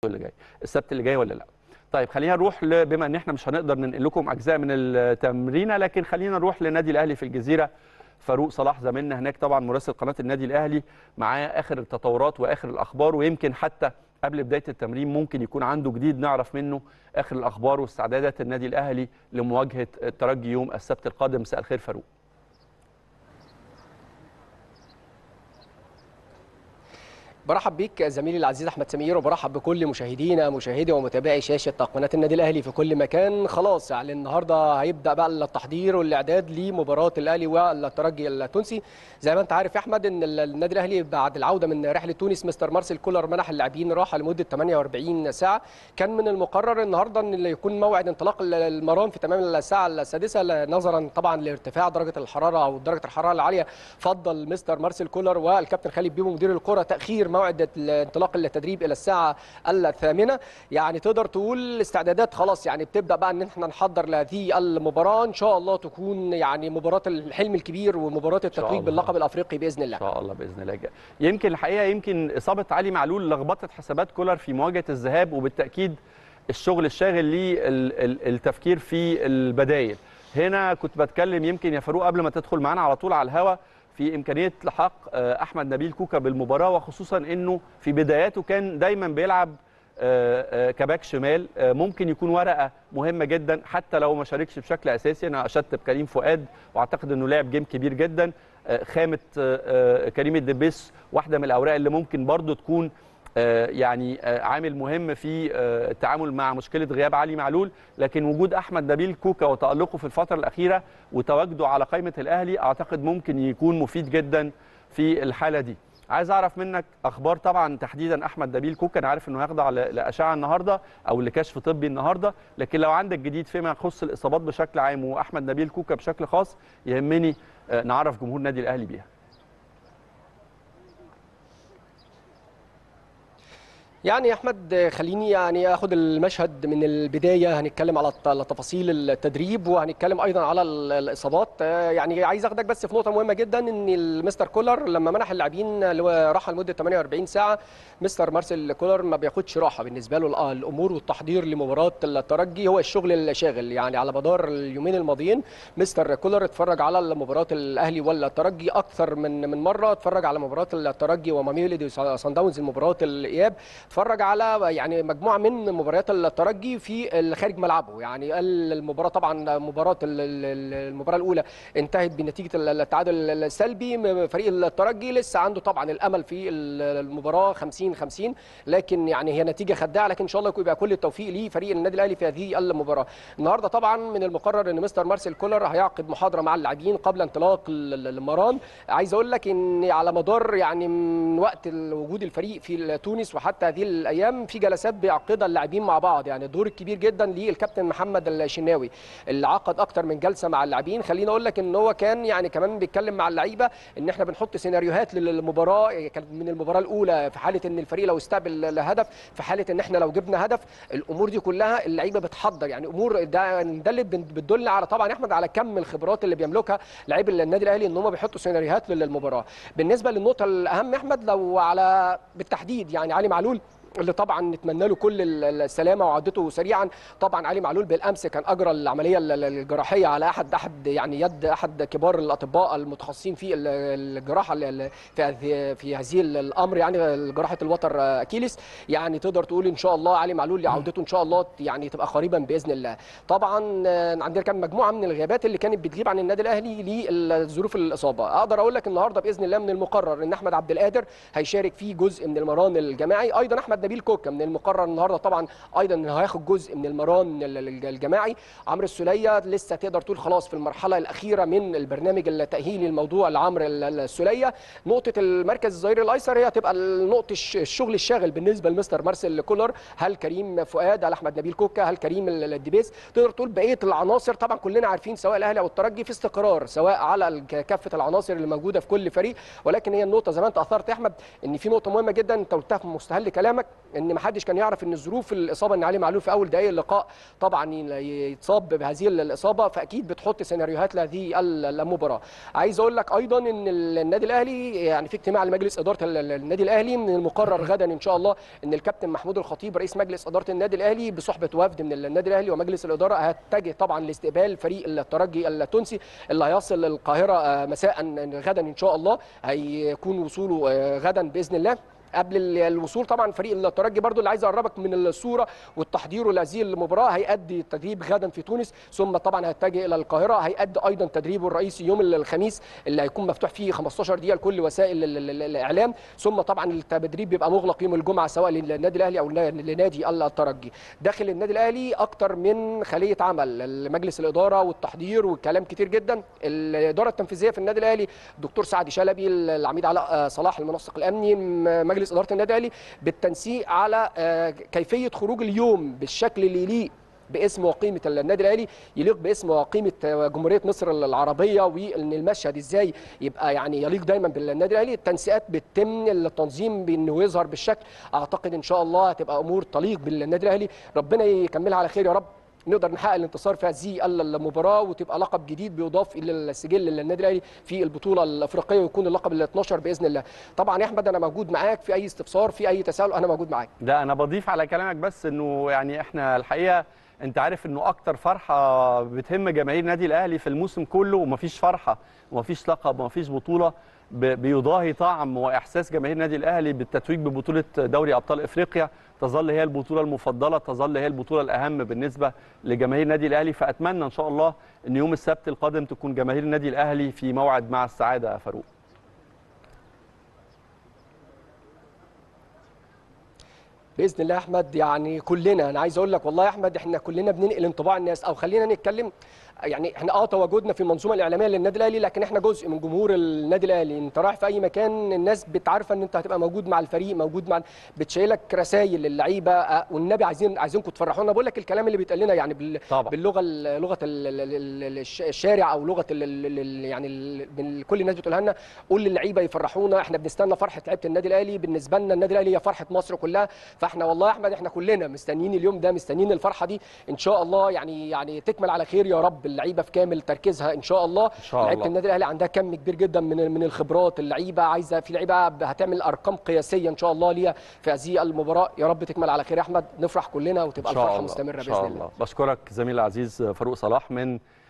اللي جاي السبت اللي جاي ولا لا طيب خلينا نروح ل- بما ان احنا مش هنقدر ننقل لكم اجزاء من التمرينه لكن خلينا نروح لنادي الاهلي في الجزيره فاروق صلاح زميلنا هناك طبعا مراسل قناه النادي الاهلي معاه اخر التطورات واخر الاخبار ويمكن حتى قبل بدايه التمرين ممكن يكون عنده جديد نعرف منه اخر الاخبار واستعدادات النادي الاهلي لمواجهه الترجي يوم السبت القادم مساء الخير فاروق برحب بيك زميلي العزيز احمد سمير وبرحب بكل مشاهدينا مشاهدي ومتابعي شاشه قناه النادي الاهلي في كل مكان خلاص يعني النهارده هيبدا بقى التحضير والاعداد لمباراه الاهلي والترجي التونسي زي ما انت عارف يا احمد ان النادي الاهلي بعد العوده من رحله تونس مستر مارسيل كولر منح اللاعبين راحه لمده 48 ساعه كان من المقرر النهارده ان يكون موعد انطلاق المران في تمام الساعه السادسه نظرا طبعا لارتفاع درجه الحراره او درجه الحراره العاليه فضل مستر مارسيل كولر والكابتن خالد بيبو مدير الكره تاخير موعد انطلاق التدريب الى الساعه الثامنه يعني تقدر تقول الاستعدادات خلاص يعني بتبدا بقى ان احنا نحضر لهذه المباراه ان شاء الله تكون يعني مباراه الحلم الكبير ومباراه التتويج الله. باللقب الافريقي باذن الله ان شاء الله باذن الله جاي. يمكن الحقيقه يمكن اصابه علي معلول لخبطت حسابات كولر في مواجهه الذهاب وبالتاكيد الشغل الشاغل للتفكير في البدايل هنا كنت بتكلم يمكن يا فاروق قبل ما تدخل معانا على طول على الهوا في امكانيه لحاق آه، احمد نبيل كوكا بالمباراه وخصوصا انه في بداياته كان دايما بيلعب آه، آه، كباك شمال آه، ممكن يكون ورقه مهمه جدا حتى لو ما شاركش بشكل اساسي انا اشدت بكريم فؤاد واعتقد انه لعب جيم كبير جدا آه، خامه آه، آه، كريم الدبيس واحده من الاوراق اللي ممكن برضو تكون آه، يعني آه، عامل مهم في آه، التعامل مع مشكله غياب علي معلول لكن وجود احمد نبيل كوكا وتالقه في الفتره الاخيره وتواجده على قائمه الاهلي اعتقد ممكن يكون مفيد جدا في الحاله دي عايز اعرف منك اخبار طبعا تحديدا احمد نبيل كوكا انا عارف انه هيخضع ل- لاشعه النهارده او لكشف طبي النهارده لكن لو عندك جديد فيما يخص الاصابات بشكل عام واحمد نبيل كوكا بشكل خاص يهمني آه، نعرف جمهور النادي الاهلي بيها يعني يا احمد خليني يعني اخد المشهد من البدايه هنتكلم على الت- على تفاصيل التدريب وهنتكلم ايضا على ال- الاصابات آه، يعني عايز اخدك بس في نقطه مهمه جدا ان المستر كولر لما منح اللاعبين اللي هو راحه لمده 48 ساعه مستر مارسيل كولر ما بياخدش راحه بالنسبه له الآ- الامور والتحضير لمباراه الترجي هو الشغل الشاغل يعني على مدار اليومين الماضيين مستر كولر اتفرج على مباراه الاهلي والترجي اكثر من من مره اتفرج على مباراه الترجي وماميلي صن داونز مباراه الاياب اتفرج على يعني مجموعه من مباريات الترجي في ال- خارج ملعبه يعني قال المباراه طبعا مباراه ال- ال- المباراه الاولى انتهت بنتيجه التعادل السلبي م- فريق الترجي لسه عنده طبعا الامل في ال- المباراه 50 50 لكن يعني هي نتيجه خداعه لكن ان شاء الله يبقى كل التوفيق لفريق النادي الاهلي في هذه المباراه النهارده طبعا من المقرر ان مستر مارسيل كولر هيعقد محاضره مع اللاعبين قبل انطلاق ال- ال- المران عايز اقول لك ان على مدار يعني من وقت وجود الفريق في تونس وحتى هذه الايام في جلسات بيعقدها اللاعبين مع بعض يعني دور كبير جدا للكابتن محمد الشناوي اللي عقد اكتر من جلسه مع اللاعبين خليني اقول لك ان هو كان يعني كمان بيتكلم مع اللعيبه ان احنا بنحط سيناريوهات للمباراه كانت من المباراه الاولى في حاله ان الفريق لو استقبل هدف في حاله ان احنا لو جبنا هدف الامور دي كلها اللعيبه بتحضر يعني امور ده ده اللي بتدل على طبعا يا احمد على كم الخبرات اللي بيملكها لعيب النادي الاهلي ان هم بيحطوا سيناريوهات للمباراه بالنسبه للنقطه الاهم يا احمد لو على بالتحديد يعني علي معلول اللي طبعا نتمنى له كل ال- السلامه وعودته سريعا طبعا علي معلول بالامس كان اجرى العمليه ال- ال- الجراحيه على احد احد يعني يد احد كبار الاطباء المتخصصين في ال- الجراحه ال- ال- في هذه- في هذه الامر يعني جراحه الوتر اكيليس يعني تقدر تقول ان شاء الله علي معلول عودته ان شاء الله يعني تبقى قريبا باذن الله طبعا آه، عندنا كان مجموعه من الغيابات اللي كانت بتغيب عن النادي الاهلي لظروف الاصابه اقدر اقول لك النهارده باذن الله من المقرر ان احمد عبد القادر هيشارك في جزء من المران الجماعي ايضا احمد نبيل كوكا من المقرر النهارده طبعا ايضا انه هياخد جزء من المران ال- ال- الجماعي عمرو السوليه لسه تقدر تقول خلاص في المرحله الاخيره من البرنامج التاهيلي الموضوع لعمرو ال- ال- السوليه نقطه المركز الظهير الايسر هي هتبقى نقطه الش- الشغل الشاغل بالنسبه لمستر مارسيل كولر هل كريم فؤاد هل احمد نبيل كوكا هل كريم ال- الدبيس تقدر تقول بقيه العناصر طبعا كلنا عارفين سواء الاهلي او الترجي في استقرار سواء على ال- كافه العناصر اللي موجوده في كل فريق ولكن هي النقطه زي ما انت اثرت يا احمد ان في نقطه مهمه جدا انت قلتها في مستهل كلامك ان ما حدش كان يعرف ان الظروف الاصابه ان علي معلول في اول دقائق اللقاء طبعا يتصاب بهذه الاصابه فاكيد بتحط سيناريوهات لهذه المباراه عايز اقول لك ايضا ان النادي الاهلي يعني في اجتماع لمجلس اداره النادي الاهلي من المقرر غدا ان شاء الله ان الكابتن محمود الخطيب رئيس مجلس اداره النادي الاهلي بصحبه وفد من النادي الاهلي ومجلس الاداره هتجه طبعا لاستقبال فريق الترجي التونسي اللي هيصل القاهره مساء غدا ان شاء الله هيكون وصوله غدا باذن الله قبل الوصول طبعا فريق الترجي برضو اللي عايز اقربك من الصوره والتحضير لهذه المباراه هيأدي التدريب غدا في تونس ثم طبعا هيتجه الى القاهره هيأدي ايضا تدريبه الرئيسي يوم الخميس اللي هيكون مفتوح فيه 15 دقيقه لكل وسائل الاعلام ثم طبعا التدريب بيبقى مغلق يوم الجمعه سواء للنادي الاهلي او لنادي الترجي داخل النادي الاهلي اكتر من خليه عمل مجلس الاداره والتحضير والكلام كتير جدا الاداره التنفيذيه في النادي الاهلي دكتور سعد شلبي العميد علاء صلاح المنسق الامني مجلس اداره النادي الاهلي بالتنسيق على كيفيه خروج اليوم بالشكل اللي يليق باسم وقيمه النادي الاهلي يليق باسم وقيمه جمهوريه مصر العربيه وان المشهد ازاي يبقى يعني يليق دايما بالنادي الاهلي التنسيقات بتتم التنظيم بانه يظهر بالشكل اعتقد ان شاء الله هتبقى امور تليق بالنادي الاهلي ربنا يكملها على خير يا رب نقدر نحقق الانتصار في هذه المباراه وتبقى لقب جديد بيضاف الى السجل للنادي الاهلي في البطوله الافريقيه ويكون اللقب ال 12 باذن الله. طبعا يا احمد انا موجود معاك في اي استفسار في اي تساؤل انا موجود معاك. ده انا بضيف على كلامك بس انه يعني احنا الحقيقه انت عارف انه اكتر فرحه بتهم جماهير النادي الاهلي في الموسم كله ومفيش فرحه ومفيش لقب ومفيش بطوله بيضاهي طعم واحساس جماهير النادي الاهلي بالتتويج ببطوله دوري ابطال افريقيا تظل هي البطوله المفضله تظل هي البطوله الاهم بالنسبه لجماهير النادي الاهلي فاتمنى ان شاء الله ان يوم السبت القادم تكون جماهير النادي الاهلي في موعد مع السعاده يا فاروق باذن الله يا احمد يعني كلنا انا عايز اقول لك والله يا احمد احنا كلنا بننقل انطباع الناس او خلينا نتكلم يعني احنا اه تواجدنا في المنظومه الاعلاميه للنادي الاهلي لكن احنا جزء من جمهور النادي الاهلي انت رايح في اي مكان الناس بتعرف ان انت هتبقى موجود مع الفريق موجود مع بتشيلك رسائل للعيبه آه والنبي عايزين عايزينكم تفرحونا بقول لك الكلام اللي بيتقال لنا يعني بال طبعا. باللغه لغه الشارع او لغه ال ال يعني ال كل الناس بتقولها لنا قول للعيبه يفرحونا احنا بنستنى فرحه لعيبه النادي الاهلي بالنسبه لنا النادي الاهلي هي فرحه مصر كلها فاحنا والله يا احمد احنا كلنا مستنيين اليوم ده مستنيين الفرحه دي ان شاء الله يعني يعني تكمل على خير يا رب اللعيبه في كامل تركيزها ان شاء الله إن شاء لعيبه الله. النادي الاهلي عندها كم كبير جدا من من الخبرات اللعيبه عايزه في لعيبه هتعمل ارقام قياسيه ان شاء الله ليها في هذه المباراه يا رب تكمل على خير يا احمد نفرح كلنا وتبقى إن شاء الفرحه الله. مستمره إن باذن شاء الله بشكرك زميلي العزيز فاروق صلاح من